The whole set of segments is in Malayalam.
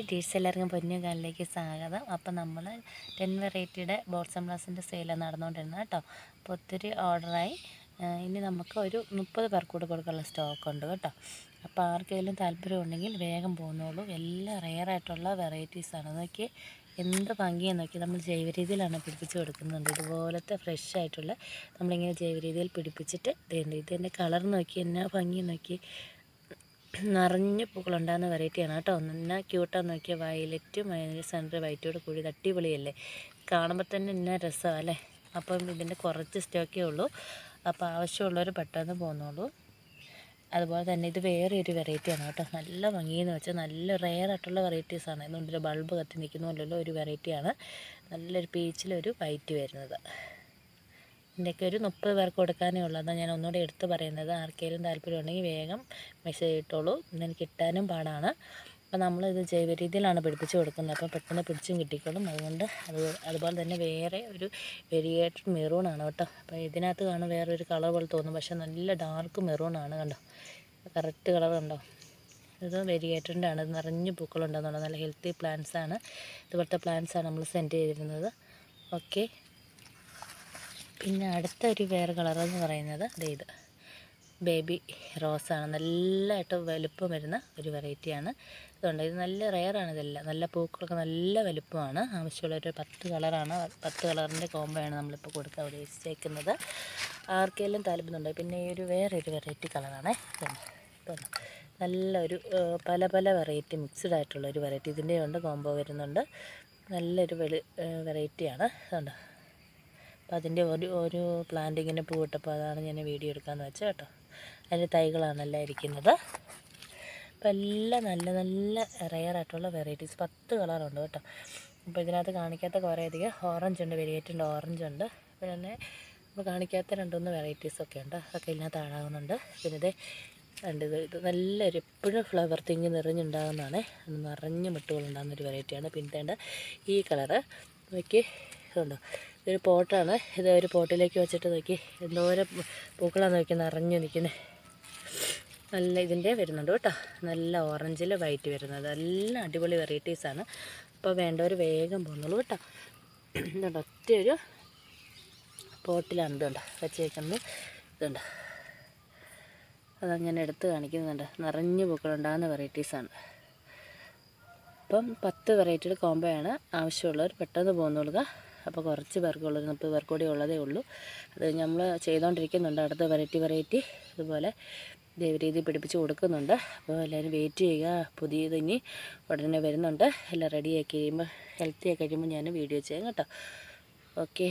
ടീച്ചർ എല്ലാവർക്കും പൊന്നു കാലിലേക്ക് സ്വാഗതം അപ്പോൾ നമ്മൾ ടെൻ വെറൈറ്റിയുടെ ബോട്ട്സം ബ്ലാസിൻ്റെ സെയിലാണ് നടന്നുകൊണ്ടിരുന്നത് കേട്ടോ അപ്പോൾ ഒത്തിരി ഓർഡറായി ഇനി നമുക്ക് ഒരു മുപ്പത് പേർക്ക് കൂടെ കൊടുക്കാനുള്ള സ്റ്റോക്ക് ഉണ്ട് കേട്ടോ അപ്പോൾ ആർക്കെങ്കിലും താല്പര്യം ഉണ്ടെങ്കിൽ വേഗം പോകുന്നോളൂ എല്ലാം റെയറായിട്ടുള്ള വെറൈറ്റീസാണ് നോക്കി എന്ത് ഭംഗിയെന്ന് നോക്കി നമ്മൾ ജൈവ രീതിയിലാണ് പിടിപ്പിച്ച് കൊടുക്കുന്നുണ്ട് ഇതുപോലത്തെ ഫ്രഷ് ആയിട്ടുള്ള നമ്മളിങ്ങനെ ജൈവ രീതിയിൽ പിടിപ്പിച്ചിട്ട് ഇതുണ്ട് ഇതിൻ്റെ കളർ നോക്കി എന്നാ ഭംഗി നോക്കി നിറഞ്ഞ പൂക്കളുണ്ടാകുന്ന വെറൈറ്റിയാണ് കേട്ടോ എന്നാ ക്യൂട്ടാന്ന് നോക്കിയ വയലറ്റും അതിൻ്റെ സെൻറ്റർ വൈറ്റോട് കൂടി അടിപൊളിയല്ലേ കാണുമ്പോൾ തന്നെ എന്നാ രസമാണ് അല്ലേ അപ്പം ഇതിൻ്റെ കുറച്ച് സ്റ്റോക്കേ ഉള്ളൂ അപ്പോൾ ആവശ്യമുള്ളവർ പെട്ടെന്ന് പോന്നോളൂ അതുപോലെ തന്നെ ഇത് വേറെ ഒരു വെറൈറ്റിയാണ് കേട്ടോ നല്ല ഭംഗിയെന്ന് വെച്ചാൽ നല്ല റെയർ ആയിട്ടുള്ള വെറൈറ്റീസാണ് ഇതുകൊണ്ടൊരു ബൾബ് കത്തി നിൽക്കുന്നില്ലല്ലോ ഒരു വെറൈറ്റിയാണ് നല്ലൊരു പീച്ചിലൊരു വൈറ്റ് വരുന്നത് ഇതിൻ്റെയൊക്കെ ഒരു മുപ്പത് പേർക്ക് കൊടുക്കാനേ ഉള്ളൂ അതാണ് ഞാൻ ഒന്നുകൂടെ എടുത്ത് പറയുന്നത് ആർക്കെങ്കിലും താല്പര്യം ഉണ്ടെങ്കിൽ വേഗം മെസ്സേജ് ഇട്ടോളൂ ഇന്ന് കിട്ടാനും പാടാണ് അപ്പോൾ നമ്മളിത് ജൈവ രീതിയിലാണ് പിടിപ്പിച്ച് കൊടുക്കുന്നത് അപ്പോൾ പെട്ടെന്ന് പിടിച്ചും കിട്ടിക്കോളും അതുകൊണ്ട് അത് അതുപോലെ തന്നെ വേറെ ഒരു വെരിയേറ്റഡ് മെറൂണാണ് കേട്ടോ അപ്പോൾ ഇതിനകത്ത് കാണും വേറെ ഒരു കളർ പോലെ തോന്നും പക്ഷേ നല്ല ഡാർക്ക് മെറൂണാണ് കണ്ടോ കറക്റ്റ് കളർ കണ്ടോ ഇത് വെരിയേറ്ററിൻ്റെ ആണ് ഇത് നിറഞ്ഞ് പൂക്കളുണ്ടെന്നുള്ളത് നല്ല ഹെൽത്തി പ്ലാന്റ്സ് ആണ് ഇതുപോലത്തെ പ്ലാന്റ്സ് ആണ് നമ്മൾ സെൻഡ് ചെയ്തിരുന്നത് ഓക്കെ പിന്നെ അടുത്ത ഒരു വേറെ കളർ എന്ന് പറയുന്നത് ദേ ഇത് ബേബി റോസാണ് നല്ലതായിട്ട് വലുപ്പം വരുന്ന ഒരു വെറൈറ്റിയാണ് ഇതുണ്ട് ഇത് നല്ല റെയറാണ് ഇതെല്ലാം നല്ല പൂക്കളൊക്കെ നല്ല വലുപ്പമാണ് ആവശ്യമുള്ളൊരു പത്ത് കളറാണ് പത്ത് കളറിൻ്റെ കോമ്പോയാണ് നമ്മളിപ്പോൾ കൊടുക്കാൻ ഉദ്ദേശിച്ചേക്കുന്നത് ആർക്കെല്ലാം താല്പര്യമുണ്ട് പിന്നെ ഈ ഒരു വേറെ ഒരു വെറൈറ്റി കളറാണ് ഇതുണ്ട് ഇതുണ്ട് നല്ലൊരു ഏഹ്, പല പല വെറൈറ്റി മിക്സ്ഡ് ആയിട്ടുള്ള ഒരു വെറൈറ്റി ഇതിൻ്റെ ഉണ്ട് കോംബോ വരുന്നുണ്ട് നല്ലൊരു വെളി വെറൈറ്റിയാണ് ഇതുണ്ട് അപ്പോൾ അതിൻ്റെ ഒരു ഒരു പ്ലാന്റ് ഇങ്ങനെ പൂവിട്ടപ്പോൾ അതാണ് ഞാൻ വീഡിയോ എടുക്കാമെന്ന് വെച്ചത് കേട്ടോ അതിൻ്റെ തൈകളാണെല്ലാം ഇരിക്കുന്നത് അപ്പോൾ എല്ലാം നല്ല നല്ല റെയർ ആയിട്ടുള്ള വെറൈറ്റീസ് പത്ത് കളറുണ്ട് കേട്ടോ അപ്പോൾ ഇതിനകത്ത് കാണിക്കാത്ത കുറേ അധികം ഓറഞ്ച് ഉണ്ട് വെരിയേറ്റ് ഉണ്ട് ഓറഞ്ച് ഉണ്ട് പിന്നെ നമ്മൾ കാണിക്കാത്ത രണ്ടൊന്ന് വെറൈറ്റീസൊക്കെ ഉണ്ട് അതൊക്കെ ഇതിനകത്ത് ആടാകുന്നുണ്ട് പിന്നെ ഇത് രണ്ട് ഇത് ഇത് നല്ലൊരു എപ്പോഴും ഫ്ലവർ തിങ്ങി നിറഞ്ഞുണ്ടാകുന്നതാണ് നിറഞ്ഞ് മുട്ടുകളുണ്ടാകുന്ന ഒരു വെറൈറ്റിയാണ് പിന്നെ വേണ്ട ഈ കളറ് നോക്കി ഇതുണ്ടോ ഇതൊരു പോട്ടാണ് ഇത് ഒരു പോട്ടിലേക്ക് വെച്ചിട്ട് നോക്കി എന്തോരം പൂക്കളാണ് നോക്കി നിറഞ്ഞു നിൽക്കുന്നത് നല്ല ഇതിൻ്റെ വരുന്നുണ്ട് കേട്ടോ നല്ല ഓറഞ്ചിൽ വൈറ്റ് വരുന്നത് എല്ലാം അടിപൊളി വെറൈറ്റീസാണ് അപ്പോൾ വേണ്ടവർ വേഗം പോകുന്നുള്ളൂ കേട്ടോ ഇതുണ്ട് ഒറ്റ ഒരു പോട്ടിലാണ് ഇതുണ്ട് വെച്ചേക്കുന്നത് ഇതുണ്ട് അതങ്ങനെ എടുത്ത് കാണിക്കുന്നുണ്ട് നിറഞ്ഞ് പൂക്കളുണ്ടാകുന്ന വെറൈറ്റീസാണ് അപ്പം പത്ത് വെറൈറ്റിയുടെ കോംബോയാണ് ആവശ്യമുള്ളവർ പെട്ടെന്ന് പോകുന്നുള്ളുക അപ്പോൾ കുറച്ച് പേർക്കുള്ളത് മുപ്പത് പേർക്ക് കൂടി ഉള്ളതേ ഉള്ളൂ അത് നമ്മൾ ചെയ്തുകൊണ്ടിരിക്കുന്നുണ്ട് അടുത്ത വെറൈറ്റി വെറൈറ്റി ഇതുപോലെ ദൈവരീതി പിടിപ്പിച്ച് കൊടുക്കുന്നുണ്ട് അപ്പോൾ എല്ലാവരും വെയിറ്റ് ചെയ്യുക പുതിയത് ഇനി ഉടനെ വരുന്നുണ്ട് എല്ലാം റെഡിയാക്കി കഴിയുമ്പോൾ ഹെൽത്തി ആക്കി കഴിയുമ്പോൾ ഞാൻ വീഡിയോ ചെയ്യാം കേട്ടോ ഓക്കെ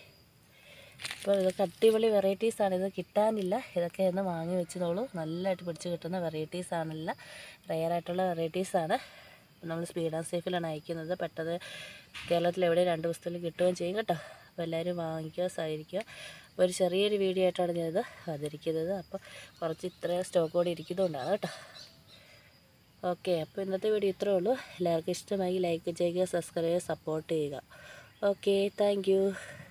അപ്പോൾ ഇതൊക്കെ അടിപൊളി വെറൈറ്റീസാണ് ഇത് കിട്ടാനില്ല ഇതൊക്കെ ഒന്ന് വാങ്ങി വെച്ചതോളൂ നല്ലതായിട്ട് പിടിച്ച് കിട്ടുന്ന വെറൈറ്റീസാണല്ല റെയറായിട്ടുള്ള വെറൈറ്റീസാണ് നമ്മൾ സ്പീഡ് ആൻഡ് സേഫിലാണ് അയക്കുന്നത് പെട്ടെന്ന് കേരളത്തിൽ എവിടെ രണ്ട് ദിവസത്തിൽ കിട്ടുകയും ചെയ്യും കേട്ടോ അപ്പോൾ എല്ലാവരും വാങ്ങിക്കുക സഹകരിക്കുക അപ്പോൾ ഒരു ചെറിയൊരു വീഡിയോ ആയിട്ടാണ് ഞാനിത് അവതരിക്കുന്നത് അപ്പോൾ കുറച്ച് ഇത്രയും സ്റ്റോക്ക് കൂടി ഇരിക്കുന്നതുകൊണ്ടാണ് കേട്ടോ ഓക്കെ അപ്പോൾ ഇന്നത്തെ വീഡിയോ ഇത്രേ ഉള്ളൂ എല്ലാവർക്കും ഇഷ്ടമായി ലൈക്ക് ചെയ്യുക സബ്സ്ക്രൈബ് ചെയ്യുക സപ്പോർട്ട് ചെയ്യുക ഓക്കെ താങ്ക്